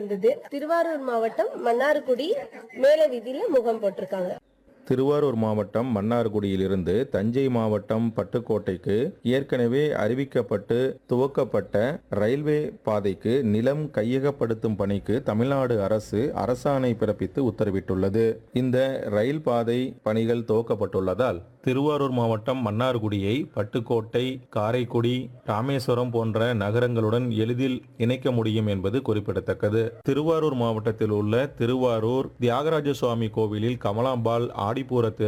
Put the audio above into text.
இருந்தது திருவாரூர் மாவட்டம் மன்னார்குடி மேல வீதியில முகம் போட்டிருக்காங்க திருவாரூர் மாவட்டம் மன்னார்குடியிலிருந்து தஞ்சை மாவட்டம் பட்டுக்கோட்டைக்கு ஏற்கனவே அறிவிக்கப்பட்டு துவக்கப்பட்ட ரயில்வே பாதைக்கு நிலம் கையகப்படுத்தும் பணிக்கு தமிழ்நாடு அரசு அரசாணை பிறப்பித்து உத்தரவிட்டுள்ளது இந்த ரயில் பாதை பணிகள் துவக்கப்பட்டுள்ளதால் திருவாரூர் மாவட்டம் மன்னார்குடியை பட்டுக்கோட்டை காரைக்குடி ராமேஸ்வரம் போன்ற நகரங்களுடன் எளிதில் இணைக்க முடியும் என்பது குறிப்பிடத்தக்கது திருவாரூர் மாவட்டத்தில் உள்ள திருவாரூர் தியாகராஜ சுவாமி கோவிலில் கமலாம்பாள் ஆடிப்பூர